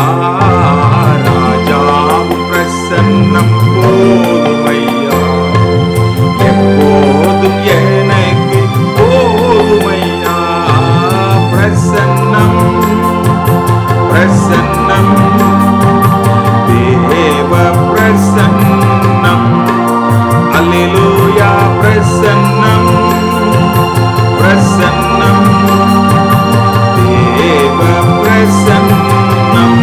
ராஜா பிரசன்னம் போதுமையா எப்போதும் எனக்கு போதுமையா பிரசன்னம் பிரசன்னம் தேவ பிரசன்னம் அல்லேலூயா பிரசன்னம் பிரசன்னம் தேவ பிரசன்னம்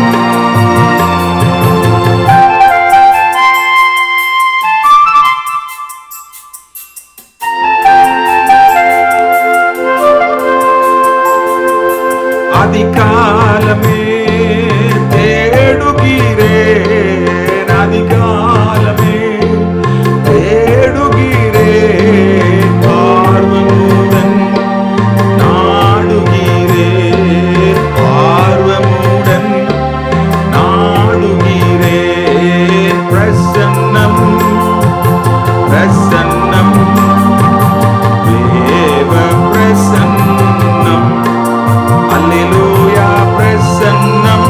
அதிகாலமே தேடுகிறேன் அதிகாலமே தேடுகிறேன் பார்வமுடன் நாடுகிறேன் பார்வமுடன் நாடுகிறேன் பிரசன்னம் பிரசன்னம் தேவ பிரசன்னம் அல்லேலூயா பிரசன்னம்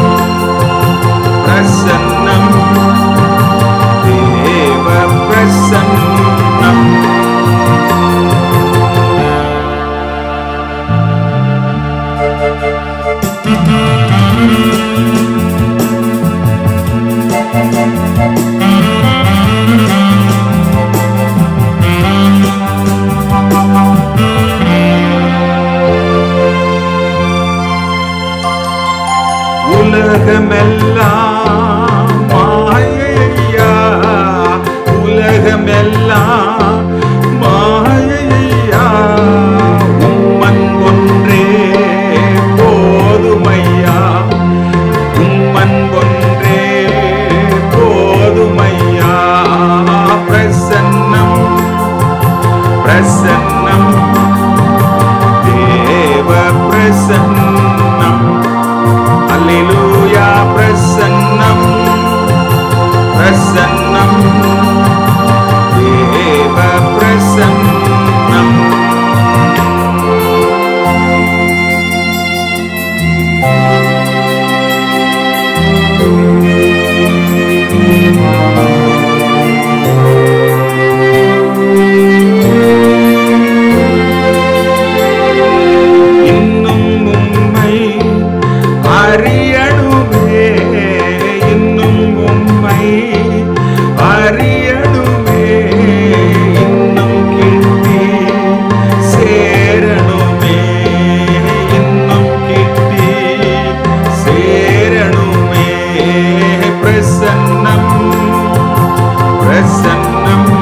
பிரசன்னம் தேவ பிரசன்னம் உலகமெல்லாம் மாயையா உலகமெல்லாம் மாயையா உம்மன் ஒன்றே போதுமையா உம்மன் ஒன்றே போதுமையா பிரசன்னம் பிரசன்னம் தேவ பிரசன்னம் அல்லேலூயா பிரசன்னம் பிரசன்னம் தேவ பிரசன்னம் இன்னும் உம்மை அறியணுமே இன்னும் உம்மை அறியணுமே இன்னும் கிட்டி சேரணுமே இன்னும் கிட்டி சேரணுமே பிரசன்னம் பிரசன்னம்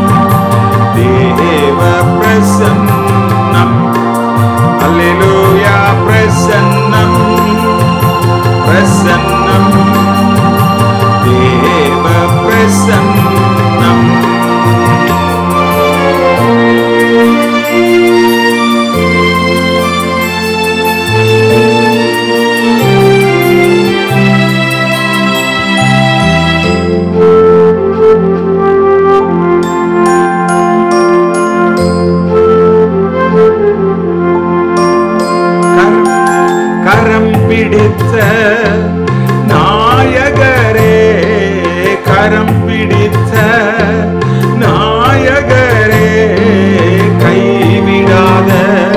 தேவ பிரசன்னம் அல்லேலூயா பிரசன்னம் பிரசன்னம் தேவ பிரசன்னம் கரம் கரம் பிடித்த நாயகரே கரம் பிடித்த நாயகரே கைவிடாத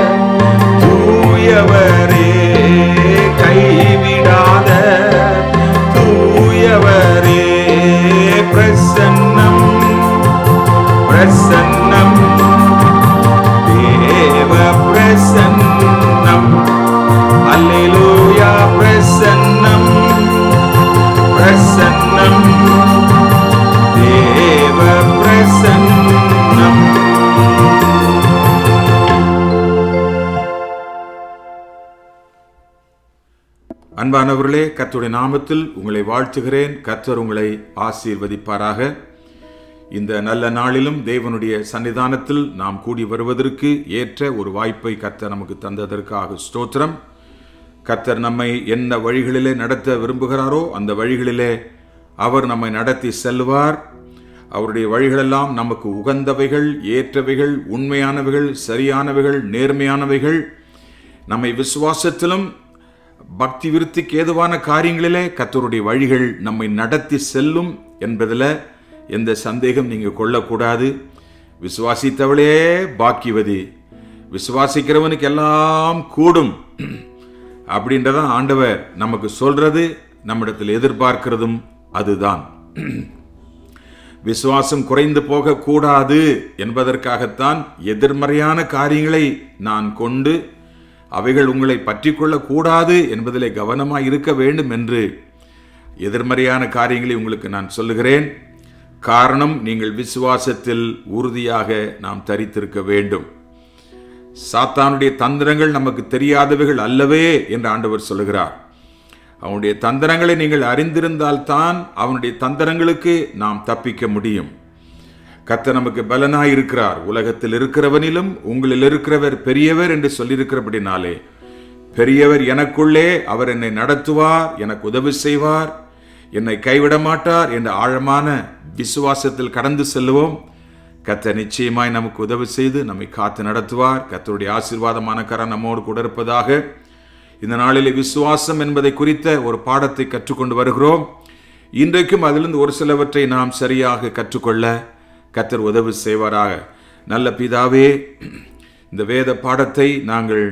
தூயவரே கைவிடாத தூயவரே பிரசன்னம் பிரசன்னம் தேவ பிரசன்னம் அல்லேலூயா பிரசன்னம் பிரசன்னம் தேவ பிரசன்னம் அன்பானவர்களே கர்த்தருடைய நாமத்தில் உங்களை வாழ்த்துகிறேன் கர்த்தர் உங்களை ஆசீர்வதிப்பாராக இந்த நல்ல நாளிலும் தேவனுடைய சன்னிதானத்தில் நாம் கூடி வருவதற்கு ஏற்ற ஒரு வாய்ப்பை கர்த்தர் நமக்கு தந்ததற்காக ஸ்தோத்திரம் கர்த்தர் நம்மை என்ன வழிகளிலே நடத்த விரும்புகிறாரோ அந்த வழிகளிலே அவர் நம்மை நடத்தி செல்வார் அவருடைய வழிகளெல்லாம் நமக்கு உகந்தவைகள் ஏற்றவைகள் உண்மையானவைகள் சரியானவைகள் நேர்மையானவைகள் நம்மை விசுவாசத்திலும் பக்தி விருத்திக்கு ஏதுவான காரியங்களிலே கத்தருடைய வழிகள் நம்மை நடத்தி செல்லும் என்பதில் எந்த சந்தேகம் நீங்கள் கொள்ளக்கூடாது விசுவாசித்தவளே பாக்கியவதி விசுவாசிக்கிறவனுக்கு எல்லாம் கூடும் அப்படின்றதான் ஆண்டவர் நமக்கு சொல்றது நம்மிடத்தில் எதிர்பார்க்கிறதும் அதுதான் விசுவாசம் குறைந்து போகக்கூடாது என்பதற்காகத்தான் எதிர்மறையான காரியங்களை நான் கொண்டு அவைகள் உங்களை பற்றி கொள்ளக்கூடாது என்பதிலே கவனமாக இருக்க வேண்டும் என்று எதிர்மறையான காரியங்களை உங்களுக்கு நான் சொல்லுகிறேன் காரணம் நீங்கள் விசுவாசத்தில் உறுதியாக நாம் தரித்திருக்க வேண்டும் சாத்தானுடைய தந்திரங்கள் நமக்கு தெரியாதவைகள் அல்லவே என்று ஆண்டவர் சொல்லுகிறார் அவனுடைய தந்திரங்களை நீங்கள் அறிந்திருந்தால்தான் அவனுடைய தந்திரங்களுக்கு நாம் தப்பிக்க முடியும் கத்த நமக்கு பலனாய் இருக்கிறார் உலகத்தில் இருக்கிறவனிலும் உங்களில் இருக்கிறவர் பெரியவர் என்று சொல்லியிருக்கிறபடினாலே பெரியவர் எனக்குள்ளே அவர் என்னை நடத்துவார் எனக்கு உதவி செய்வார் என்னை கைவிட மாட்டார் என்ற ஆழமான விசுவாசத்தில் கடந்து செல்லுவோம் கத்த நிச்சயமாய் நமக்கு உதவி செய்து நம்மை காத்து நடத்துவார் கத்தருடைய ஆசீர்வாதமான கரம் நம்மோடு கூட இருப்பதாக இந்த நாளிலே விசுவாசம் என்பதை குறித்த ஒரு பாடத்தை கற்றுக்கொண்டு வருகிறோம் இன்றைக்கும் அதிலிருந்து ஒரு சிலவற்றை நாம் சரியாக கற்றுக்கொள்ள கத்தர் உதவி செய்வாராக நல்ல பிதாவே இந்த வேத பாடத்தை நாங்கள்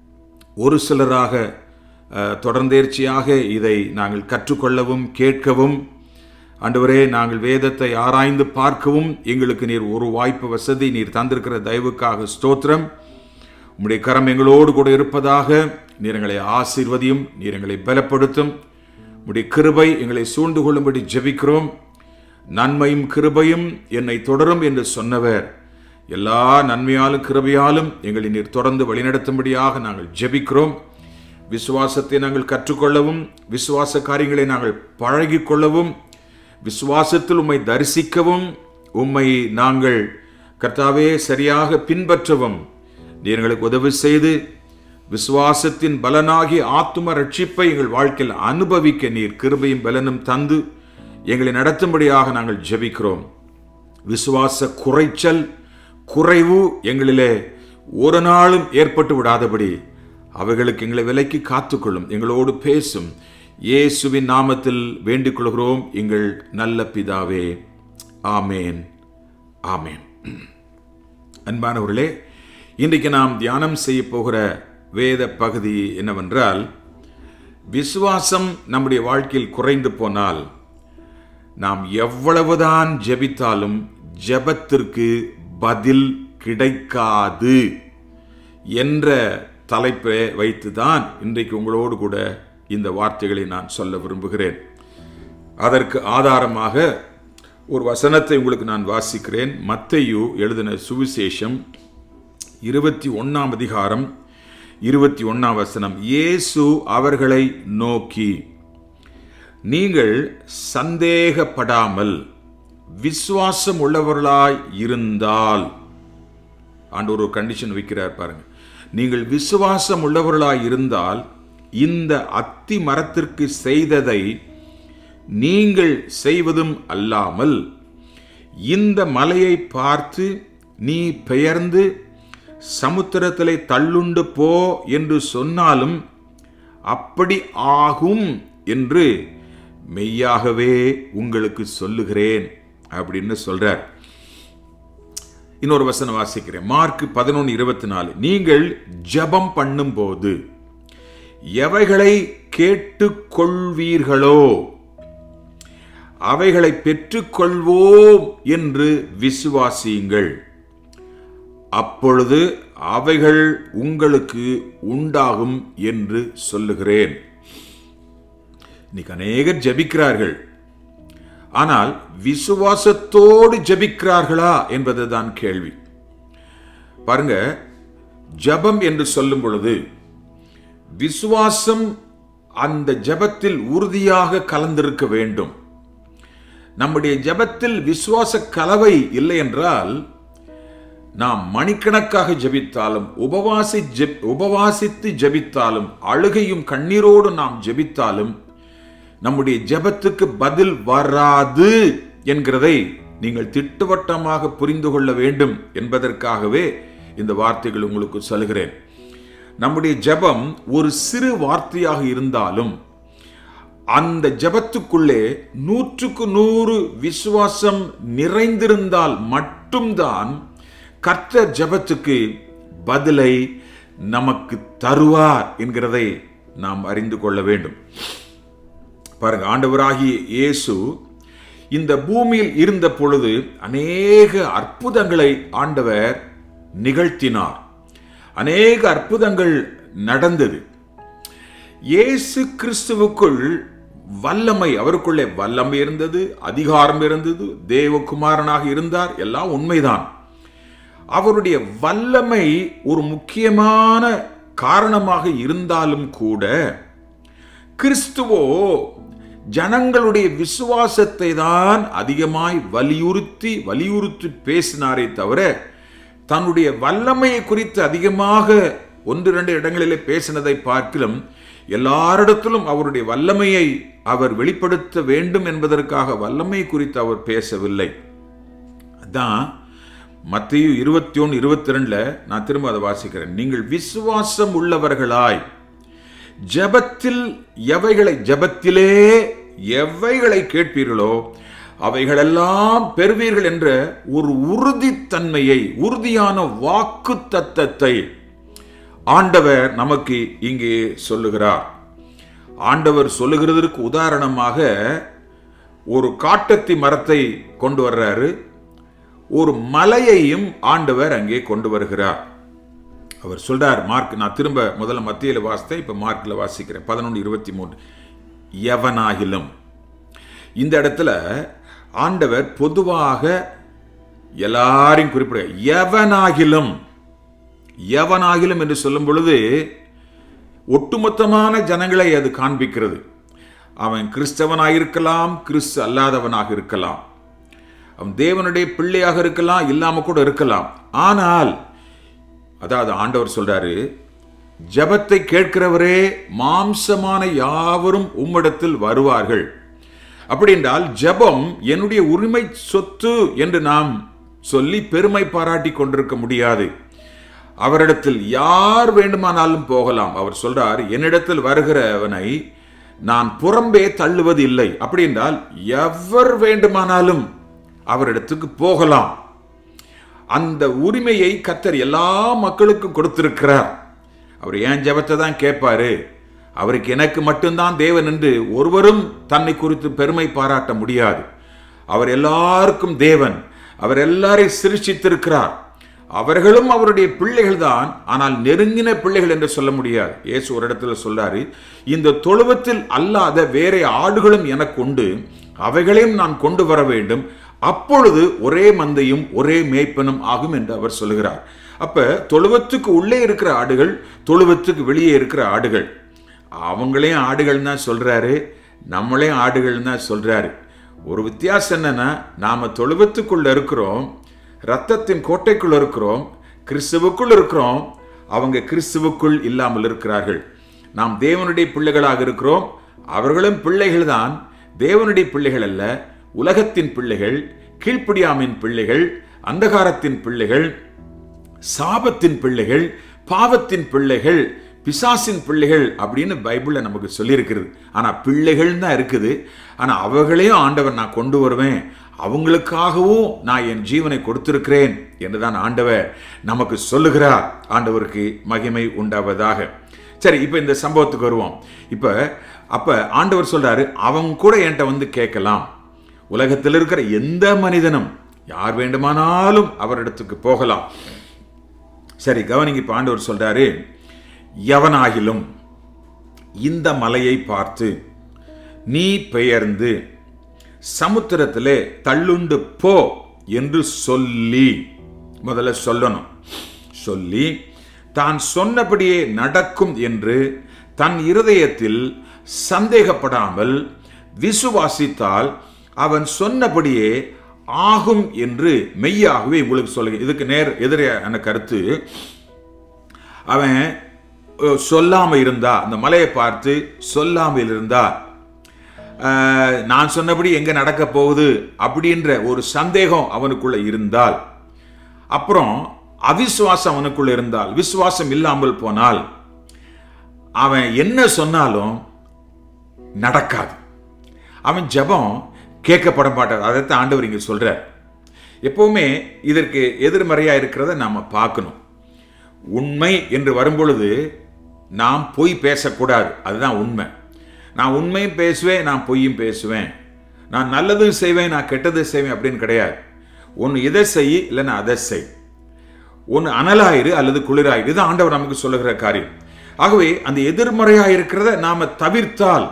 ஒரு சிலராக அஹ், தொடர்ந்தேர்ச்சியாக இதை நாங்கள் கற்றுக்கொள்ளவும் கேட்கவும் ஆண்டவரே நாங்கள் வேதத்தை ஆராய்ந்து பார்க்கவும் எங்களுக்கு நீர் ஒரு வாய்ப்பு வசதி நீர் தந்திருக்கிற தயவுக்காக ஸ்தோத்திரம் உம்முடைய கரம் எங்களோடு கூட இருப்பதாக நீர் எங்களை ஆசீர்வதியும் நீர் எங்களை பலப்படுத்தும் உம்முடைய கிருபை எங்களை சூழ்ந்து கொள்ளும்படி ஜெபிக்கிறோம் நன்மையும் கிருபையும் என்னை தொடரும் என்று சொன்னவர் எல்லா நன்மையாலும் கிருபையாலும் எங்களை நீர் தொடர்ந்து வழிநடத்தும்படியாக நாங்கள் ஜெபிக்கிறோம் விசுவாசத்தை நாங்கள் கற்றுக்கொள்ளவும் விசுவாச காரியங்களை நாங்கள் பழகிக் கொள்ளவும் விசுவாசத்தில் உம்மை தரிசிக்கவும் உம்மை நாங்கள் கர்த்தாவே சரியாக பின்பற்றவும் நீர் எங்களுக்கு உதவி செய்து விசுவாசத்தின் பலனாகி ஆத்தும ரட்சிப்பை எங்கள் வாழ்க்கையில் அனுபவிக்க நீர் கிருபையும் பலனும் தந்து எங்களை நடத்தும்படியாக நாங்கள் ஜெபிக்கிறோம் விசுவாச குறைச்சல் குறைவு எங்களிலே ஒரு நாளும் ஏற்பட்டு விடாதபடி அவைகளுக்கு எங்களை விலைக்கு காத்துக்கொள்ளும் எங்களோடு பேசும் இயேசுவின் நாமத்தில் வேண்டிக் கொள்கிறோம் எங்கள் நல்ல பிதாவே ஆமேன் ஆமேன் அன்பானவர்களே இன்றைக்கு நாம் தியானம் செய்ய போகிற வேத பகுதி என்னவென்றால் விசுவாசம் நம்முடைய வாழ்க்கையில் குறைந்து போனால் நாம் எவ்வளவுதான் ஜெபித்தாலும் ஜெபத்திற்கு பதில் கிடைக்காது என்ற தலைப்பை வைத்துதான் இன்றைக்கு உங்களோடு கூட இந்த வார்த்தைகளை நான் சொல்ல விரும்புகிறேன் அதற்கு ஆதாரமாக ஒரு வசனத்தை உங்களுக்கு நான் வாசிக்கிறேன் மத்தையு எழுதின சுவிசேஷம் இருபத்தி ஒன்னாம் அதிகாரம் இருபத்தி ஒன்னாம் வசனம் இயேசு அவர்களை நோக்கி நீங்கள் சந்தேகப்படாமல் விசுவாசம் உள்ளவர்களாய் இருந்தால் ஆண்டு ஒரு கண்டிஷன் வைக்கிறார் பாருங்க நீங்கள் விசுவாசம் உள்ளவர்களாய் இருந்தால் இந்த அத்தி மரத்திற்கு செய்ததை நீங்கள் செய்வதும் அல்லாமல் இந்த மலையை பார்த்து நீ பெயர்ந்து சமுத்திரத்திலே தள்ளுண்டு போ என்று சொன்னாலும் அப்படி ஆகும் என்று மெய்யாகவே உங்களுக்கு சொல்லுகிறேன் அப்படின்னு சொல்றார் இன்னொரு வசனம் வாசிக்கிறேன் மார்க் பதினொன்று இருபத்தி நாலு நீங்கள் ஜெபம் பண்ணும்போது எவைகளை கேட்டுக்கொள்வீர்களோ அவைகளை பெற்றுக்கொள்வோம் என்று விசுவாசியுங்கள் அப்பொழுது அவைகள் உங்களுக்கு உண்டாகும் என்று சொல்லுகிறேன் இன்னைக்கு அநேகர் ஜெபிக்கிறார்கள் ஆனால் விசுவாசத்தோடு ஜெபிக்கிறார்களா என்பதுதான் கேள்வி பாருங்க ஜெபம் என்று சொல்லும் பொழுது விசுவாசம் அந்த ஜெபத்தில் உறுதியாக கலந்திருக்க வேண்டும் நம்முடைய ஜெபத்தில் விசுவாச கலவை இல்லை என்றால் நாம் மணிக்கணக்காக ஜெபித்தாலும் உபவாசி ஜெப் உபவாசித்து ஜெபித்தாலும் அழுகையும் கண்ணீரோடு நாம் ஜெபித்தாலும் நம்முடைய ஜெபத்துக்கு பதில் வராது என்கிறதை நீங்கள் திட்டவட்டமாக புரிந்து கொள்ள வேண்டும் என்பதற்காகவே இந்த வார்த்தைகள் உங்களுக்கு சொல்கிறேன் நம்முடைய ஜெபம் ஒரு சிறு வார்த்தையாக இருந்தாலும் அந்த ஜெபத்துக்குள்ளே நூற்றுக்கு நூறு விசுவாசம் நிறைந்திருந்தால் மட்டும்தான் கர்த்தர் ஜெபத்துக்கு பதிலை நமக்கு தருவார் என்கிறதை நாம் அறிந்து கொள்ள வேண்டும் பாருங்க ஆண்டவராகிய இயேசு இந்த பூமியில் இருந்த பொழுது அநேக அற்புதங்களை ஆண்டவர் நிகழ்த்தினார் அநேக அற்புதங்கள் நடந்தது இயேசு கிறிஸ்துவுக்குள் வல்லமை அவருக்குள்ளே வல்லமை இருந்தது அதிகாரம் இருந்தது தேவகுமாரனாக இருந்தார் எல்லாம் உண்மைதான் அவருடைய வல்லமை ஒரு முக்கியமான காரணமாக இருந்தாலும் கூட கிறிஸ்துவோ ஜனங்களுடைய விசுவாசத்தை தான் அதிகமாய் வலியுறுத்தி வலியுறுத்தி பேசினாரே தவிர தன்னுடைய வல்லமையை குறித்து அதிகமாக ஒன்று இரண்டு இடங்களிலே பேசினதை பார்க்கிலும் எல்லாரிடத்திலும் அவருடைய வல்லமையை அவர் வெளிப்படுத்த வேண்டும் என்பதற்காக வல்லமை குறித்து அவர் பேசவில்லை அதான் மத்திய இருபத்தி ஒன்று இருபத்தி ரெண்டுல நான் திரும்ப அதை வாசிக்கிறேன் நீங்கள் விசுவாசம் உள்ளவர்களாய் ஜபத்தில் எவைகளை ஜபத்திலே எவைகளை கேட்பீர்களோ அவைகளெல்லாம் பெறுவீர்கள் என்ற ஒரு உறுதித்தன்மையை உறுதியான வாக்கு தத்தத்தை ஆண்டவர் நமக்கு இங்கே சொல்லுகிறார் ஆண்டவர் சொல்லுகிறதற்கு உதாரணமாக ஒரு காட்டத்தி மரத்தை கொண்டு வர்றாரு ஒரு மலையையும் ஆண்டவர் அங்கே கொண்டு வருகிறார் அவர் சொல்றார் மார்க் நான் திரும்ப முதல்ல மத்தியில் வாசித்தேன் இப்ப மார்க்ல வாசிக்கிறேன் பதினொன்று இருபத்தி மூன்று எவனாகிலும் இந்த இடத்துல ஆண்டவர் பொதுவாக எல்லாரையும் குறிப்பிட எவனாகிலும் எவனாகிலும் என்று சொல்லும் பொழுது ஒட்டுமொத்தமான ஜனங்களை அது காண்பிக்கிறது அவன் கிறிஸ்தவனாக இருக்கலாம் கிறிஸ்து அல்லாதவனாக இருக்கலாம் அவன் தேவனுடைய பிள்ளையாக இருக்கலாம் இல்லாம கூட இருக்கலாம் ஆனால் அதாவது ஆண்டவர் சொல்றாரு ஜபத்தை கேட்கிறவரே மாம்சமான யாவரும் உம்மிடத்தில் வருவார்கள் அப்படி என்றால் ஜபம் என்னுடைய உரிமை சொத்து என்று நாம் சொல்லி பெருமை பாராட்டி கொண்டிருக்க முடியாது அவரிடத்தில் யார் வேண்டுமானாலும் போகலாம் அவர் சொல்றார் என்னிடத்தில் வருகிறவனை நான் புறம்பே தள்ளுவது இல்லை அப்படி என்றால் எவர் வேண்டுமானாலும் அவரிடத்துக்கு போகலாம் அந்த உரிமையை கத்தர் எல்லா மக்களுக்கும் கொடுத்திருக்கிறார் அவர் ஏன் ஜபத்தை தான் கேட்பாரு அவருக்கு எனக்கு மட்டும்தான் தேவன் என்று ஒருவரும் தன்னை குறித்து பெருமை பாராட்ட முடியாது அவர் எல்லாருக்கும் தேவன் அவர் எல்லாரையும் சிருஷித்திருக்கிறார் அவர்களும் அவருடைய பிள்ளைகள் தான் ஆனால் நெருங்கின பிள்ளைகள் என்று சொல்ல முடியாது இயேசு ஒரு இடத்துல சொல்றாரு இந்த தொழுவத்தில் அல்லாத வேற ஆடுகளும் எனக்கு உண்டு அவைகளையும் நான் கொண்டு வர வேண்டும் அப்பொழுது ஒரே மந்தையும் ஒரே மேய்ப்பனும் ஆகும் என்று அவர் சொல்லுகிறார் அப்ப தொழுவத்துக்கு உள்ளே இருக்கிற ஆடுகள் தொழுவத்துக்கு வெளியே இருக்கிற ஆடுகள் அவங்களையும் ஆடுகள் தான் சொல்றாரு நம்மளையும் ஆடுகள் தான் சொல்றாரு ஒரு வித்தியாசம் என்னன்னா நாம தொழுவத்துக்குள்ள இருக்கிறோம் ரத்தத்தின் கோட்டைக்குள் இருக்கிறோம் கிறிஸ்துவுக்குள் இருக்கிறோம் அவங்க கிறிஸ்துவுக்குள் இல்லாமல் இருக்கிறார்கள் நாம் தேவனுடைய பிள்ளைகளாக இருக்கிறோம் அவர்களும் பிள்ளைகள் தான் தேவனுடைய பிள்ளைகள் அல்ல உலகத்தின் பிள்ளைகள் கீழ்ப்படியாமின் பிள்ளைகள் அந்தகாரத்தின் பிள்ளைகள் சாபத்தின் பிள்ளைகள் பாவத்தின் பிள்ளைகள் பிசாசின் பிள்ளைகள் அப்படின்னு பைபிள்ல நமக்கு சொல்லியிருக்கிறது ஆனா பிள்ளைகள் தான் இருக்குது ஆனா அவர்களையும் ஆண்டவர் நான் கொண்டு வருவேன் அவங்களுக்காகவும் நான் என் ஜீவனை கொடுத்திருக்கிறேன் என்றுதான் ஆண்டவர் நமக்கு சொல்லுகிறார் ஆண்டவருக்கு மகிமை உண்டாவதாக சரி இப்போ இந்த சம்பவத்துக்கு வருவோம் இப்போ அப்ப ஆண்டவர் சொல்றாரு அவங்க கூட என்கிட்ட வந்து கேட்கலாம் உலகத்தில் இருக்கிற எந்த மனிதனும் யார் வேண்டுமானாலும் அவரிடத்துக்கு போகலாம் சரி கவனிங்க இப்ப ஆண்டவர் சொல்றாரு எவனாகிலும் இந்த மலையை பார்த்து நீ பெயர்ந்து சமுத்திரத்திலே தள்ளுண்டு போ என்று சொல்லி முதல்ல சொல்லணும் சொல்லி தான் சொன்னபடியே நடக்கும் என்று தன் இருதயத்தில் சந்தேகப்படாமல் விசுவாசித்தால் அவன் சொன்னபடியே ஆகும் என்று மெய்யாகவே உங்களுக்கு சொல்லுங்க இதுக்கு நேர் எதிரான கருத்து அவன் அஹ், சொல்லாம இருந்தா அந்த மலையை பார்த்து சொல்லாமல் இருந்தா அஹ், நான் சொன்னபடி எங்க நடக்க போகுது அப்படின்ற ஒரு சந்தேகம் அவனுக்குள்ள இருந்தால் அப்புறம் அவிசுவாசம் அவனுக்குள்ள இருந்தால் விசுவாசம் இல்லாமல் போனால் அவன் என்ன சொன்னாலும் நடக்காது அவன் ஜெபம் கேட்கப்பட மாட்டார் அதைத்தான் ஆண்டவர் இங்க சொல்றார் எப்பவுமே இதற்கு எதிர்மறையா இருக்கிறத நாம பார்க்கணும் உண்மை என்று வரும்பொழுது நாம் பொய் பேசக்கூடாது அதுதான் உண்மை நான் உண்மையும் பேசுவேன் நான் பொய்யும் பேசுவேன் நான் நல்லதும் செய்வேன் நான் கெட்டதும் செய்வேன் அப்படின்னு கிடையாது ஒன்று இதை செய் இல்லைன்னா அதை செய் ஒன்று அனலாயிரு அல்லது குளிராயிரு இது ஆண்டவர் நமக்கு சொல்லுகிற காரியம் ஆகவே அந்த எதிர்மறையாக இருக்கிறத நாம தவிர்த்தால்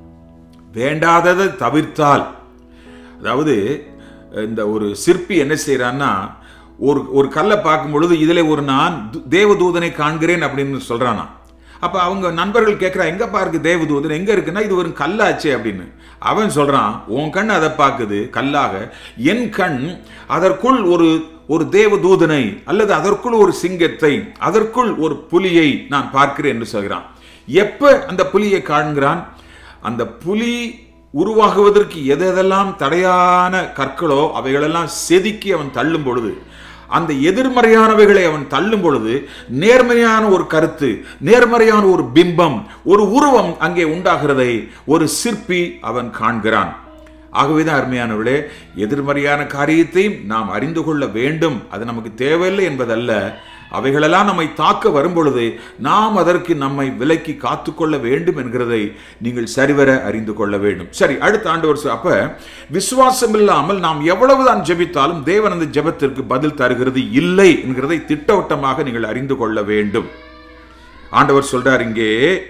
வேண்டாததை தவிர்த்தால் அதாவது இந்த ஒரு சிற்பி என்ன செய்யறான்னா ஒரு ஒரு கல்லை பார்க்கும் பொழுது இதில் ஒரு நான் து- தேவதூதனை காண்கிறேன் அப்படின்னு சொல்றானா அப்ப அவங்க நண்பர்கள் கேட்குறா எங்கப்பா இருக்கு தேவதூதன் எங்க இருக்குன்னா இது ஒரு கல்லாச்சே அப்படின்னு அவன் சொல்றான் உன் கண் அதை பார்க்குது கல்லாக என் கண் அதற்குள் ஒரு ஒரு தேவதூதனை அல்லது அதற்குள் ஒரு சிங்கத்தை அதற்குள் ஒரு புலியை நான் பார்க்கிறேன் என்று சொல்கிறான் எப்ப அந்த புலியை காண்கிறான் அந்த புலி உருவாகுவதற்கு எதெல்லாம் தடையான கற்களோ அவைகளெல்லாம் செதுக்கி அவன் தள்ளும் பொழுது அந்த எதிர்மறையானவைகளை அவன் தள்ளும் பொழுது நேர்மறையான ஒரு கருத்து நேர்மறையான ஒரு பிம்பம் ஒரு உருவம் அங்கே உண்டாகிறதை ஒரு சிற்பி அவன் காண்கிறான் ஆகவேதான் அருமையானவர்களே எதிர்மறையான காரியத்தையும் நாம் அறிந்து கொள்ள வேண்டும் அது நமக்கு தேவையில்லை என்பதல்ல அவைகளெல்லாம் நம்மை தாக்க வரும்பொழுது நாம் அதற்கு நம்மை விலக்கி காத்துக்கொள்ள வேண்டும் என்கிறதை நீங்கள் சரிவர அறிந்து கொள்ள வேண்டும் சரி அடுத்த ஆண்டு வருஷம் அப்ப விசுவாசம் இல்லாமல் நாம் எவ்வளவுதான் ஜெபித்தாலும் தேவன் அந்த ஜெபத்திற்கு பதில் தருகிறது இல்லை என்கிறதை திட்டவட்டமாக நீங்கள் அறிந்து கொள்ள வேண்டும் ஆண்டவர் சொல்றார் இங்கே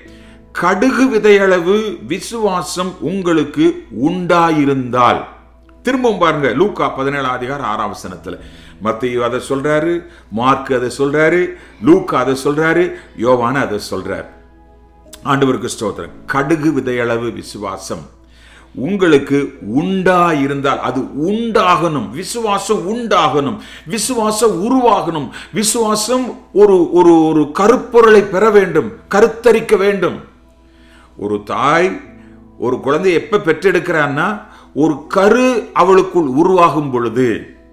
கடுகு விதையளவு விசுவாசம் உங்களுக்கு உண்டாயிருந்தால் திரும்பவும் பாருங்க லூக்கா பதினேழாம் அதிகாரம் ஆறாம் வசனத்துல மத்திய அதை சொல்றாரு மார்க் அதை சொல்றாரு லூக்கா அதை சொல்றாரு யோவான அதை சொல்றாரு ஆண்டவருக்கு ஸ்தோத்திரம் கடுகு விதையளவு விசுவாசம் உங்களுக்கு உண்டாயிருந்தால் அது உண்டாகணும் விசுவாசம் உண்டாகணும் விசுவாசம் உருவாகணும் விசுவாசம் ஒரு ஒரு ஒரு கருப்பொருளை பெற வேண்டும் கருத்தரிக்க வேண்டும் ஒரு தாய் ஒரு குழந்தை எப்ப பெற்றெடுக்கிறான்னா ஒரு கரு அவளுக்குள் உருவாகும் பொழுது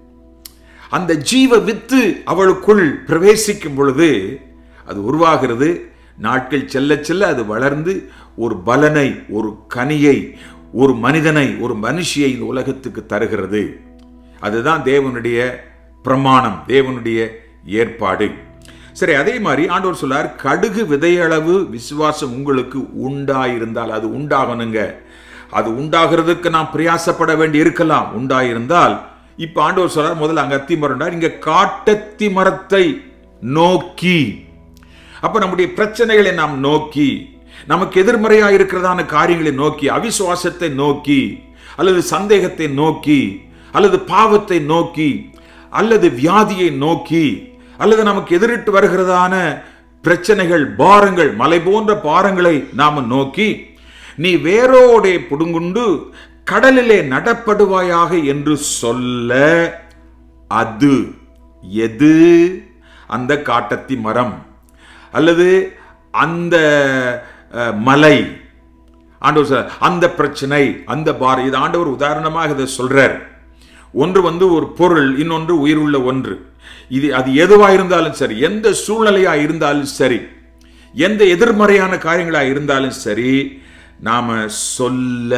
அந்த ஜீவ வித்து அவளுக்குள் பிரவேசிக்கும் பொழுது அது உருவாகிறது நாட்கள் செல்ல செல்ல அது வளர்ந்து ஒரு பலனை ஒரு கனியை ஒரு மனிதனை ஒரு மனுஷியை இந்த உலகத்துக்கு தருகிறது அதுதான் தேவனுடைய பிரமாணம் தேவனுடைய ஏற்பாடு சரி அதே மாதிரி ஆண்டவர் சொல்லார் கடுகு விதையளவு விசுவாசம் உங்களுக்கு உண்டாயிருந்தால் அது உண்டாகணுங்க அது உண்டாகிறதுக்கு நாம் பிரயாசப்பட வேண்டி இருக்கலாம் உண்டாயிருந்தால் இப்ப ஆண்டவர் சொல்றார் முதல்ல அங்க அத்தி மரம்டார் இங்க காட்டத்தி மரத்தை நோக்கி அப்ப நம்முடைய பிரச்சனைகளை நாம் நோக்கி நமக்கு எதிர்மறையா இருக்கிறதான காரியங்களை நோக்கி அவிசுவாசத்தை நோக்கி அல்லது சந்தேகத்தை நோக்கி அல்லது பாவத்தை நோக்கி அல்லது வியாதியை நோக்கி அல்லது நமக்கு எதிரிட்டு வருகிறதான பிரச்சனைகள் பாரங்கள் மலை போன்ற பாரங்களை நாம நோக்கி நீ வேரோடே புடுங்குண்டு கடலிலே நடப்படுவாயாக என்று சொல்ல அது எது அந்த காட்டத்தி மரம் அல்லது அந்த அஹ், மலை ஆண்டவர் சொல்றார், அந்த பிரச்சனை அந்த பார் இது ஆண்டவர் உதாரணமாக இதை சொல்றார் ஒன்று வந்து ஒரு பொருள் இன்னொன்று உயிருள்ள ஒன்று இது அது எதுவா இருந்தாலும் சரி எந்த சூழ்நிலையா இருந்தாலும் சரி எந்த எதிர்மறையான காரியங்களா இருந்தாலும் சரி நாம சொல்ல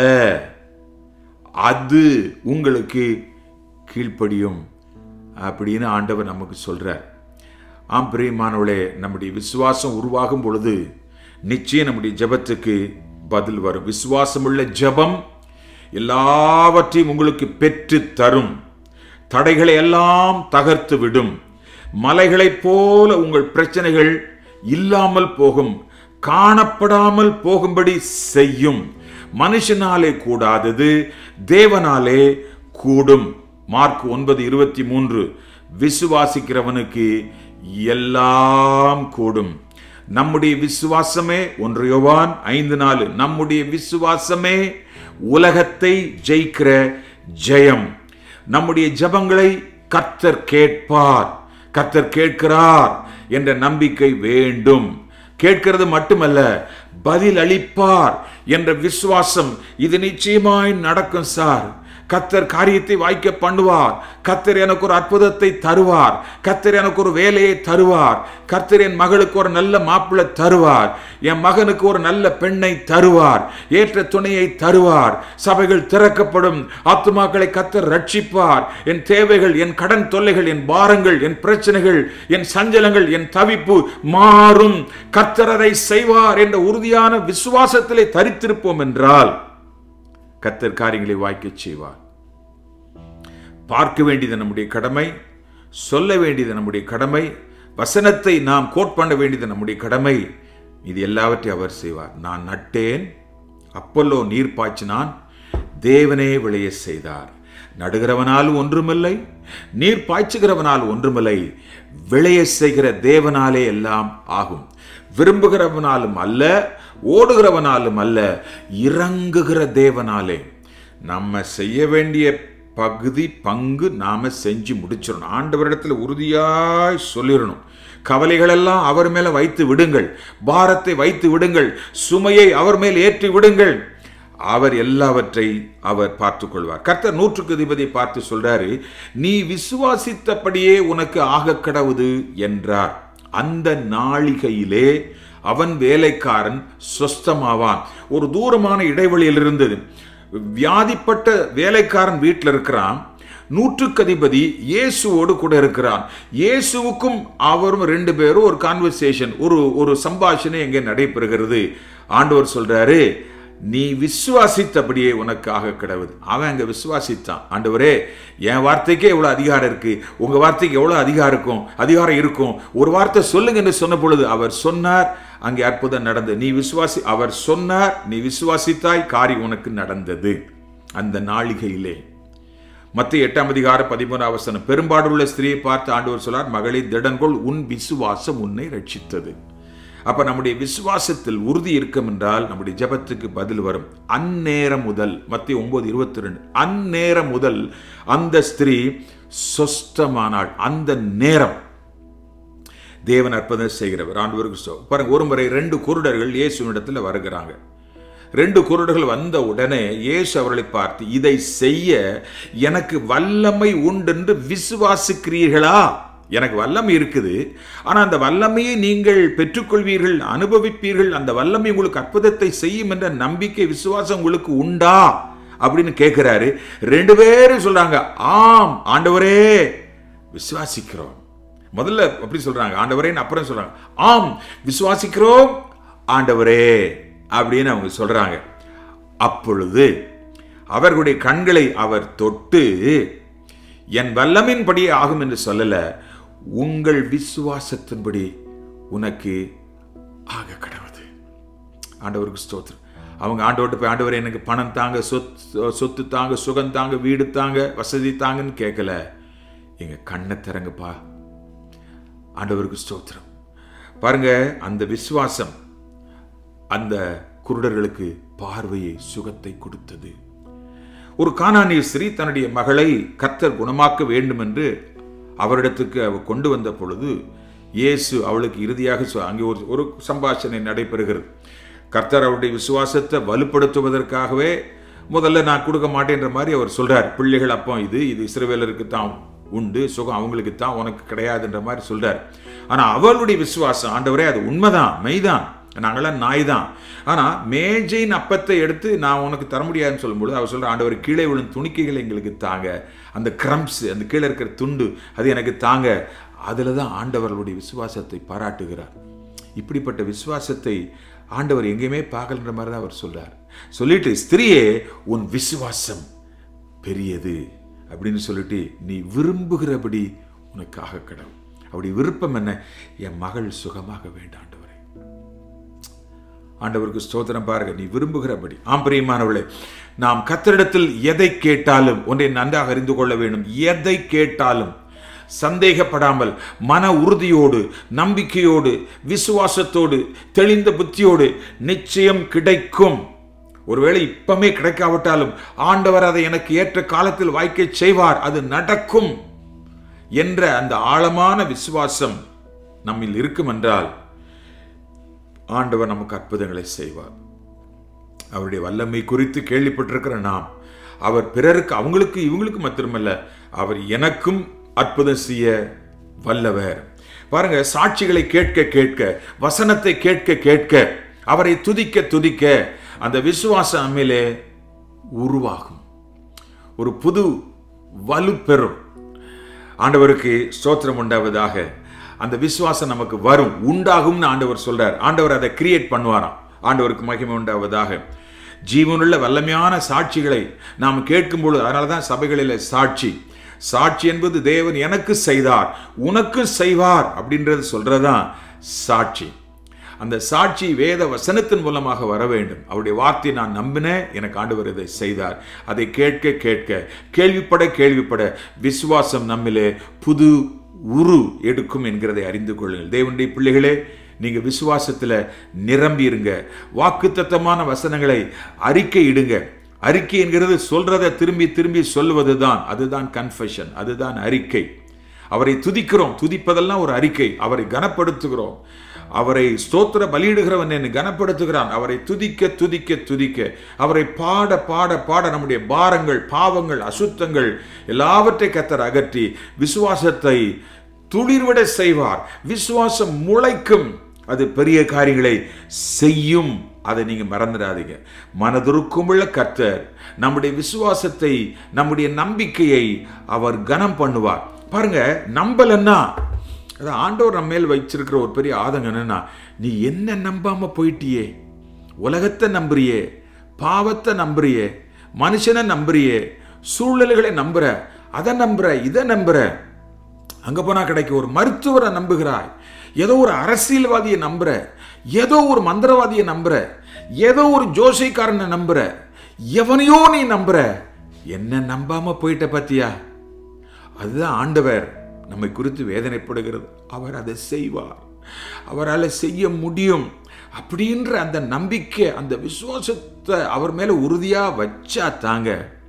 அது உங்களுக்கு கீழ்ப்படியும் அப்படின்னு ஆண்டவர் நமக்கு சொல்றார் ஆம் பிரியமானவளே நம்முடைய விசுவாசம் உருவாகும் பொழுது நிச்சயம் நம்முடைய ஜெபத்துக்கு பதில் வரும் விசுவாசமுள்ள ஜெபம் எல்லாவற்றையும் உங்களுக்கு பெற்று தரும் தடைகளை எல்லாம் தகர்த்து விடும் மலைகளைப் போல உங்கள் பிரச்சனைகள் இல்லாமல் போகும் காணப்படாமல் போகும்படி செய்யும் மனுஷனாலே கூடாதது தேவனாலே கூடும் மார்க் ஒன்பது இருபத்தி மூன்று விசுவாசிக்கிறவனுக்கு எல்லாம் கூடும் நம்முடைய விசுவாசமே ஒன்று யோவான் ஐந்து நாலு நம்முடைய விசுவாசமே உலகத்தை ஜெயிக்கிற ஜெயம் நம்முடைய ஜெபங்களை கர்த்தர் கேட்பார் கர்த்தர் கேட்கிறார் என்ற நம்பிக்கை வேண்டும் கேட்கிறது மட்டுமல்ல பதில் அளிப்பார் என்ற விசுவாசம் இது நிச்சயமாய் நடக்கும் சார் கத்தர் காரியத்தை வாய்க்க பண்ணுவார் கத்தர் எனக்கு ஒரு அற்புதத்தை தருவார் கத்தர் எனக்கு ஒரு வேலையை தருவார் கத்தர் என் மகளுக்கு ஒரு நல்ல மாப்பிள்ளை தருவார் என் மகனுக்கு ஒரு நல்ல பெண்ணை தருவார் ஏற்ற துணையை தருவார் சபைகள் திறக்கப்படும் ஆத்துமாக்களை கத்தர் ரட்சிப்பார் என் தேவைகள் என் கடன் தொல்லைகள் என் பாரங்கள் என் பிரச்சனைகள் என் சஞ்சலங்கள் என் தவிப்பு மாறும் கத்தர் அதை செய்வார் என்ற உறுதியான விசுவாசத்திலே தரித்திருப்போம் என்றால் கத்தர் காரியங்களை வாய்க்கச் செய்வார் பார்க்க வேண்டியது நம்முடைய கடமை சொல்ல வேண்டியது நம்முடைய கடமை வசனத்தை நாம் கோட் பண்ண வேண்டியது நம்முடைய கடமை இது எல்லாவற்றையும் அவர் செய்வார் நான் நட்டேன் அப்பல்லோ நீர் பாய்ச்சினான் தேவனே விளைய செய்தார் நடுகிறவனால் ஒன்றுமில்லை நீர் பாய்ச்சுகிறவனால் ஒன்றுமில்லை விளைய செய்கிற தேவனாலே எல்லாம் ஆகும் விரும்புகிறவனாலும் அல்ல ஓடுகிறவனாலும் அல்ல இறங்குகிற தேவனாலே நம்ம செய்ய வேண்டிய பகுதி பங்கு நாம செஞ்சு முடிச்சிடணும் ஆண்டவரிடத்தில் உறுதியாய் சொல்லிடணும் கவலைகளெல்லாம் அவர் மேல வைத்து விடுங்கள் பாரத்தை வைத்து விடுங்கள் சுமையை அவர் மேல் ஏற்றி விடுங்கள் அவர் எல்லாவற்றை அவர் பார்த்து கொள்வார் கர்த்தர் நூற்றுக்கு அதிபதி பார்த்து சொல்றாரு நீ விசுவாசித்தபடியே உனக்கு ஆக கடவுது என்றார் அந்த நாளிகையிலே அவன் வேலைக்காரன் சொஸ்தமாவான் ஒரு தூரமான இடைவெளியில் இருந்தது வியாதிப்பட்ட வேலைக்காரன் வீட்டில் இருக்கிறான் நூற்றுக்கு அதிபதி இயேசுவோடு கூட இருக்கிறான் இயேசுவுக்கும் அவரும் ரெண்டு பேரும் ஒரு கான்வர்சேஷன் ஒரு ஒரு சம்பாஷணை எங்கே நடைபெறுகிறது ஆண்டவர் சொல்றாரு நீ விசுவாசித்தபடியே உனக்கு ஆக கிடவுது அவன் அங்க விசுவாசித்தான் ஆண்டவரே என் வார்த்தைக்கே எவ்வளவு அதிகாரம் இருக்கு உங்க வார்த்தைக்கு எவ்வளவு அதிகாரம் இருக்கும் அதிகாரம் இருக்கும் ஒரு வார்த்தை சொல்லுங்க என்று சொன்ன பொழுது அவர் சொன்னார் அங்கே அற்புதம் நடந்தது நீ விசுவாசி அவர் சொன்னார் நீ விசுவாசித்தாய் காரியம் உனக்கு நடந்தது அந்த நாளிகையிலே மத்திய எட்டாம் அதிகார பதிமூணாம் வசனம் பெரும்பாடுள்ள ஸ்திரியை பார்த்து ஆண்டவர் சொல்லார் மகளே திடன்கொள் உன் விசுவாசம் உன்னை ரட்சித்தது அப்ப நம்முடைய விசுவாசத்தில் உறுதி இருக்கும் என்றால் நம்முடைய ஜபத்துக்கு பதில் வரும் அந்நேரம் முதல் மத்திய ஒன்பது இருபத்தி ரெண்டு அந்நேரம் முதல் அந்த ஸ்திரீ சொஸ்தமானாள் அந்த நேரம் தேவன் அற்புதம் செய்கிறவர் ஆண்டவருக்கு ஸ்தோ- பாருங்க ஒரு முறை ரெண்டு குருடர்கள் இயேசுவிடத்துல வருகிறாங்க ரெண்டு குருடர்கள் வந்த உடனே இயேசு அவர்களை பார்த்து இதை செய்ய எனக்கு வல்லமை உண்டென்று விசுவாசிக்கிறீர்களா எனக்கு வல்லமை இருக்குது ஆனா அந்த வல்லமையை நீங்கள் பெற்றுக்கொள்வீர்கள் அனுபவிப்பீர்கள் அந்த வல்லமை உங்களுக்கு அற்புதத்தை செய்யும் என்ற நம்பிக்கை விசுவாசம் உங்களுக்கு உண்டா அப்படின்னு கேட்கிறாரு ரெண்டு பேரும் சொல்றாங்க ஆம் ஆண்டவரே விசுவாசிக்கிறோம் முதல்ல அப்படி சொல்றாங்க ஆண்டவரேன்னு அப்புறம் சொல்றாங்க ஆம் விசுவாசிக்கிறோம் ஆண்டவரே அப்படின்னு அவங்க சொல்றாங்க அப்பொழுது அவர்களுடைய கண்களை அவர் தொட்டு என் வல்லமின்படியே ஆகும் என்று சொல்லல உங்கள் விசுவாசத்தின்படி உனக்கு ஆக கடவுது ஆண்டவருக்கு ஸ்தோத்திரம் அவங்க ஆண்டவர்கிட்ட போய் ஆண்டவரே எனக்கு பணம் தாங்க சொத்து சொத்து தாங்க சுகம் தாங்க வீடு தாங்க வசதி தாங்கன்னு கேட்கல எங்க கண்ணை திறங்கப்பா ஆண்டவருக்கு ஸ்தோத்திரம் பாருங்க அந்த விசுவாசம் அந்த குருடர்களுக்கு பார்வையை சுகத்தை கொடுத்தது ஒரு கானானிய ஸ்திரீ தன்னுடைய மகளை கர்த்தர் குணமாக்க வேண்டும் என்று அவரிடத்துக்கு அவர் கொண்டு வந்த பொழுது இயேசு அவளுக்கு இறுதியாக சொ- அங்கே ஒரு ஒரு சம்பாஷணை நடைபெறுகிறது கர்த்தர் அவருடைய விசுவாசத்தை வலுப்படுத்துவதற்காகவே முதல்ல நான் கொடுக்க மாட்டேன்ற மாதிரி அவர் சொல்றார் பிள்ளைகள் அப்போ இது இது இஸ்ரவேலருக்கு தான் உண்டு சுகம் அவங்களுக்கு தான் உனக்கு கிடையாதுன்ற மாதிரி சொல்றார் ஆனா அவளுடைய விசுவாசம் ஆண்டவரே அது உண்மைதான் மெய்தான் நாங்களாம் நாய் தான் ஆனால் மேஜையின் அப்பத்தை எடுத்து நான் உனக்கு தர முடியாதுன்னு சொல்லும்பொழுது அவர் சொல்ற ஆண்டவர் கீழே விழும் துணிக்கைகள் எங்களுக்கு தாங்க அந்த கிரம்ஸ் அந்த கீழே இருக்கிற துண்டு அது எனக்கு தாங்க அதில் தான் ஆண்டவர்களுடைய விசுவாசத்தை பாராட்டுகிறார் இப்படிப்பட்ட விசுவாசத்தை ஆண்டவர் எங்கேயுமே பார்க்கலன்ற மாதிரி தான் அவர் சொல்றார் சொல்லிட்டு ஸ்திரியே உன் விசுவாசம் பெரியது அப்படின்னு சொல்லிட்டு நீ விரும்புகிறபடி உனக்காக கடவுள் அப்படி விருப்பம் என்ன என் மகள் சுகமாக வேண்டாண்டவரே ஆண்டவருக்கு ஸ்தோத்திரம் பாருங்க நீ விரும்புகிறபடி ஆம் பிரியமானவளே நாம் கத்தரிடத்தில் எதை கேட்டாலும் ஒன்றை நன்றாக அறிந்து கொள்ள வேண்டும் எதை கேட்டாலும் சந்தேகப்படாமல் மன உறுதியோடு நம்பிக்கையோடு விசுவாசத்தோடு தெளிந்த புத்தியோடு நிச்சயம் கிடைக்கும் ஒருவேளை இப்பமே கிடைக்காவிட்டாலும் ஆண்டவர் அதை எனக்கு ஏற்ற காலத்தில் வாய்க்கச் செய்வார் அது நடக்கும் என்ற அந்த ஆழமான விசுவாசம் நம்மில் இருக்கும் என்றால் ஆண்டவர் நமக்கு அற்புதங்களை செய்வார் அவருடைய வல்லமை குறித்து கேள்விப்பட்டிருக்கிற நாம் அவர் பிறருக்கு அவங்களுக்கு இவங்களுக்கு மாத்திரமல்ல அவர் எனக்கும் அற்புதம் செய்ய வல்லவர் பாருங்க சாட்சிகளை கேட்க கேட்க வசனத்தை கேட்க கேட்க அவரை துதிக்க துதிக்க அந்த விசுவாசம் நம்மிலே உருவாகும் ஒரு புது வலுப்பெறும் ஆண்டவருக்கு ஸ்தோத்திரம் உண்டாவதாக அந்த விசுவாசம் நமக்கு வரும் உண்டாகும்னு ஆண்டவர் சொல்றார் ஆண்டவர் அதை கிரியேட் பண்ணுவாராம் ஆண்டவருக்கு மகிமை உண்டாவதாக ஜீவனுள்ள வல்லமையான சாட்சிகளை நாம் கேட்கும் பொழுது அதனால தான் சபைகளில் சாட்சி சாட்சி என்பது தேவன் எனக்கு செய்தார் உனக்கு செய்வார் அப்படின்றது சொல்றதுதான் சாட்சி அந்த சாட்சி வேத வசனத்தின் மூலமாக வர வேண்டும் அவருடைய வார்த்தையை நான் நம்பினேன் எனக்கு ஆண்டவர் இதை செய்தார் அதை கேட்க கேட்க கேள்விப்பட கேள்விப்பட விசுவாசம் நம்மிலே புது உரு எடுக்கும் என்கிறதை அறிந்து கொள்ளுங்கள் தேவனுடைய பிள்ளைகளே நீங்க விசுவாசத்துல நிரம்பி இருங்க வாக்குத்தத்தமான வசனங்களை அறிக்கை இடுங்க அறிக்கை என்கிறது சொல்றதை திரும்பி திரும்பி சொல்லுவதுதான் அதுதான் கன்ஃபெஷன் அதுதான் அறிக்கை அவரை துதிக்கிறோம் துதிப்பதெல்லாம் ஒரு அறிக்கை அவரை கனப்படுத்துகிறோம் அவரை ஸ்தோத்திர பலியிடுகிறவன் என்னை கனப்படுத்துகிறான் அவரை துதிக்க துதிக்க துதிக்க அவரை பாட பாட பாட நம்முடைய பாரங்கள் பாவங்கள் அசுத்தங்கள் எல்லாவற்றை கத்தர் அகற்றி விசுவாசத்தை துளிர்விட செய்வார் விசுவாசம் முளைக்கும் அது பெரிய காரியங்களை செய்யும் அதை நீங்க மறந்துடாதீங்க மனதுருக்குமுள்ள கர்த்தர் நம்முடைய விசுவாசத்தை நம்முடைய நம்பிக்கையை அவர் கனம் பண்ணுவார் பாருங்க நம்பலன்னா அது ஆண்டவர் நம்ம மேல் வச்சிருக்கிற ஒரு பெரிய ஆதங்கம் என்னன்னா நீ என்ன நம்பாம போயிட்டியே உலகத்தை நம்புறியே பாவத்தை நம்புறியே மனுஷனை நம்புறியே சூழ்நிலைகளை நம்புற அதை நம்புற இதை நம்புற அங்க போனா கிடைக்கும் ஒரு மருத்துவரை நம்புகிறாய் ஏதோ ஒரு அரசியல்வாதியை நம்புற ஏதோ ஒரு மந்திரவாதியை நம்புற ஏதோ ஒரு ஜோசிக்காரனை நம்புற எவனையோ நீ நம்புற என்ன நம்பாம போயிட்ட பத்தியா அதுதான் ஆண்டவர் நம்மை குறித்து வேதனைப்படுகிறது அவர் அதை செய்வார் அவரால் செய்ய முடியும் அப்படின்ற அந்த நம்பிக்கை அந்த விசுவாசத்தை அவர் மேல உறுதியா வச்சா தாங்க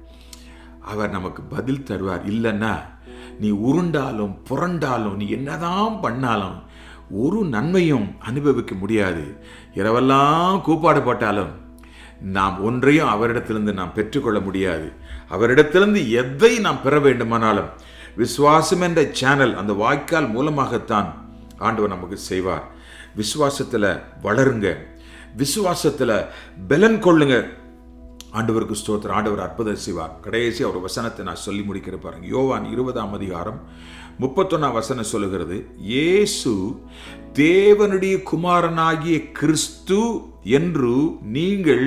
அவர் நமக்கு பதில் தருவார் இல்லைன்னா நீ உருண்டாலும் புரண்டாலும் நீ என்னதான் பண்ணாலும் ஒரு நன்மையும் அனுபவிக்க முடியாது இரவெல்லாம் கூப்பாடு போட்டாலும் நாம் ஒன்றையும் அவரிடத்திலிருந்து நாம் பெற்றுக்கொள்ள முடியாது அவரிடத்திலிருந்து எதை நாம் பெற வேண்டுமானாலும் விசுவாசம் என்ற சேனல் அந்த வாய்க்கால் மூலமாகத்தான் ஆண்டவர் நமக்கு செய்வார் விசுவாசத்தில் வளருங்க விசுவாசத்தில் பலன் கொள்ளுங்க ஆண்டவருக்கு ஸ்தோத்திரம் ஆண்டவர் அற்புதம் செய்வார் கடைசி அவர் வசனத்தை நான் சொல்லி முடிக்கிற பாருங்க யோவான் இருபதாம் அதிகாரம் முப்பத்தொன்னாம் வசனம் சொல்லுகிறது இயேசு தேவனுடைய குமாரனாகிய கிறிஸ்து என்று நீங்கள்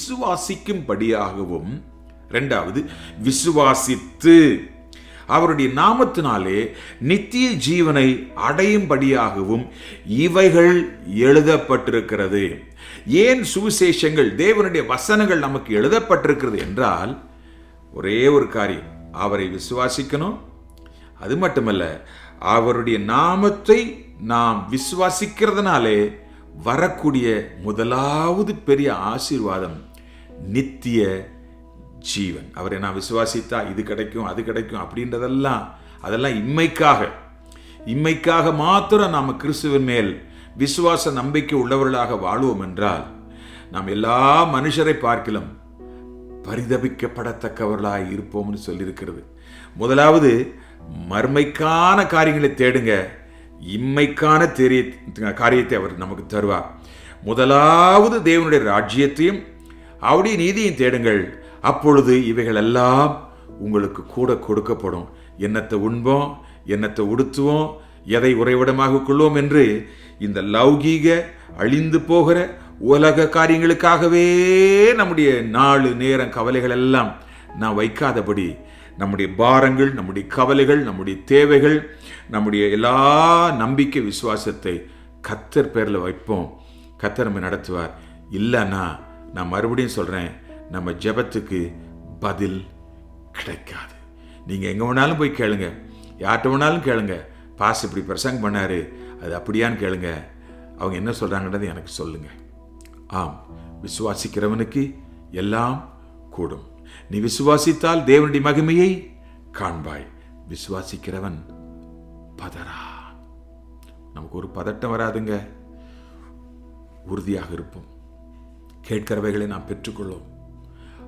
விசுவாசிக்கும்படியாகவும் ரெண்டாவது விசுவாசித்து அவருடைய நாமத்தினாலே நித்திய ஜீவனை அடையும்படியாகவும் இவைகள் எழுதப்பட்டிருக்கிறது ஏன் சுவிசேஷங்கள் தேவனுடைய வசனங்கள் நமக்கு எழுதப்பட்டிருக்கிறது என்றால் ஒரே ஒரு காரியம் அவரை விசுவாசிக்கணும் அது மட்டுமல்ல அவருடைய நாமத்தை நாம் விசுவாசிக்கிறதுனாலே வரக்கூடிய முதலாவது பெரிய ஆசீர்வாதம் நித்திய ஜீவன் அவரை நான் விசுவாசித்தா இது கிடைக்கும் அது கிடைக்கும் அப்படின்றதெல்லாம் அதெல்லாம் இம்மைக்காக இம்மைக்காக மாத்திரம் நாம் கிறிஸ்துவின் மேல் விசுவாச நம்பிக்கை உள்ளவர்களாக வாழ்வோம் என்றால் நாம் எல்லா மனுஷரை பார்க்கலாம் பரிதபிக்கப்படத்தக்கவர்களாய் இருப்போம்னு சொல்லியிருக்கிறது முதலாவது மர்மைக்கான காரியங்களை தேடுங்க இம்மைக்கான தெரிய காரியத்தை அவர் நமக்கு தருவார் முதலாவது தேவனுடைய ராஜ்யத்தையும் அவருடைய நீதியையும் தேடுங்கள் அப்பொழுது இவைகள் எல்லாம் உங்களுக்கு கூட கொடுக்கப்படும் என்னத்தை உண்போம் என்னத்தை உடுத்துவோம் எதை உறைவிடமாக கொள்வோம் என்று இந்த லௌகீக அழிந்து போகிற உலக காரியங்களுக்காகவே நம்முடைய நாலு நேரம் கவலைகள் எல்லாம் நான் வைக்காதபடி நம்முடைய பாரங்கள் நம்முடைய கவலைகள் நம்முடைய தேவைகள் நம்முடைய எல்லா நம்பிக்கை விசுவாசத்தை கத்தர் பேரில் வைப்போம் கத்தர் நம்ம நடத்துவார் இல்லைன்னா நான் மறுபடியும் சொல்கிறேன் நம்ம ஜெபத்துக்கு பதில் கிடைக்காது நீங்கள் எங்கே வேணாலும் போய் கேளுங்க யார்கிட்ட வேணாலும் கேளுங்க பாஸ் இப்படி பிரசங்கம் பண்ணாரு அது அப்படியான்னு கேளுங்க அவங்க என்ன சொல்கிறாங்கன்றது எனக்கு சொல்லுங்க ஆம் விசுவாசிக்கிறவனுக்கு எல்லாம் கூடும் நீ விசுவாசித்தால் தேவனுடைய மகிமையை காண்பாய் விசுவாசிக்கிறவன் பதறா நமக்கு ஒரு பதட்டம் வராதுங்க உறுதியாக இருப்போம் கேட்கிறவைகளை நாம் பெற்றுக்கொள்வோம்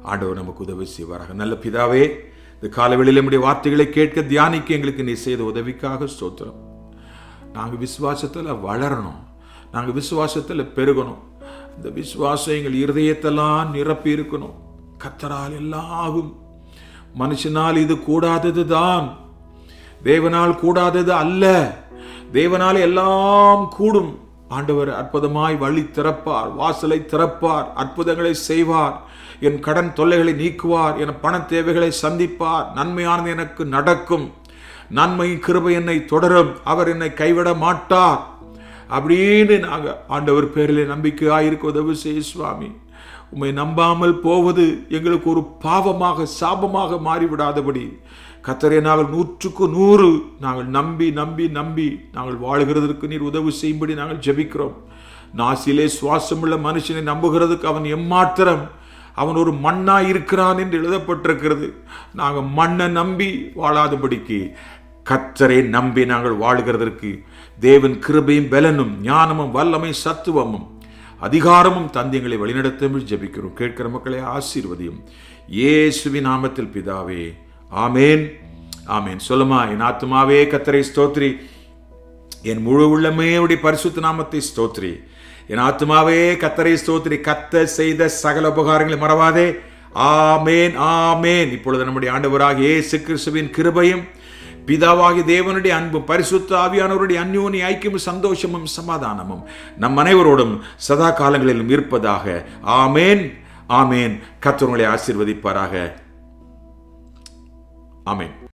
ஆண்டவர் நமக்கு உதவி செய்வாராக நல்ல பிதாவே இந்த காலவெளியில் நம்முடைய வார்த்தைகளை கேட்க தியானிக்க எங்களுக்கு நீ செய்த உதவிக்காக ஸ்தோத்திரம் நாங்கள் விசுவாசத்தில் வளரணும் நாங்கள் விசுவாசத்தில் பெருகணும் இந்த விசுவாசம் எங்கள் இருதயத்தெல்லாம் நிரப்பி இருக்கணும் கத்தரால் எல்லாம் ஆகும் மனுஷனால் இது கூடாதது தான் தேவனால் கூடாதது அல்ல தேவனால் எல்லாம் கூடும் ஆண்டவர் அற்புதமாய் வழி திறப்பார் வாசலை திறப்பார் அற்புதங்களை செய்வார் என் கடன் தொல்லைகளை நீக்குவார் என் பண தேவைகளை சந்திப்பார் நன்மையானது எனக்கு நடக்கும் நன்மை கிருபை என்னை தொடரும் அவர் என்னை கைவிட மாட்டார் அப்படின்னு நாங்கள் ஆண்டவர் பேரில் நம்பிக்கையாக இருக்க உதவி செய்ய சுவாமி உம்மை நம்பாமல் போவது எங்களுக்கு ஒரு பாவமாக சாபமாக மாறிவிடாதபடி கத்தரை நாங்கள் நூற்றுக்கு நூறு நாங்கள் நம்பி நம்பி நம்பி நாங்கள் வாழ்கிறதற்கு நீர் உதவி செய்யும்படி நாங்கள் ஜெபிக்கிறோம் நாசிலே சுவாசமுள்ள மனுஷனை நம்புகிறதுக்கு அவன் எம்மாத்திரம் அவன் ஒரு மண்ணா இருக்கிறான் என்று எழுதப்பட்டிருக்கிறது நாங்கள் மண்ணை நம்பி வாழாதபடிக்கு கத்தரை நம்பி நாங்கள் வாழ்கிறதற்கு தேவன் கிருபையும் பலனும் ஞானமும் வல்லமை சத்துவமும் அதிகாரமும் தந்தியங்களை வழிநடத்த ஜெபிக்கிறோம் கேட்கிற மக்களை ஆசீர்வதியும் இயேசுவின் நாமத்தில் பிதாவே ஆமேன் ஆமேன் சொல்லுமா என் ஆத்மாவே கத்தரை ஸ்தோத்ரி என் முழு உள்ளமே உடைய பரிசுத்த நாமத்தை ஸ்தோத்ரி என் ஆத்மாவே கத்தரை ஸ்தோத்ரி கத்த செய்த சகல உபகாரங்களை மறவாதே ஆமேன் ஆமேன் இப்பொழுது நம்முடைய ஆண்டவராக இயேசு கிறிஸ்துவின் கிருபையும் பிதாவாகி தேவனுடைய அன்பும் பரிசுத்த ஆவியானவருடைய அந்யோனி ஐக்கியமும் சந்தோஷமும் சமாதானமும் நம் அனைவரோடும் சதா காலங்களிலும் இருப்பதாக ஆமேன் ஆமேன் கத்தவங்களை ஆசீர்வதிப்பாராக ஆமேன்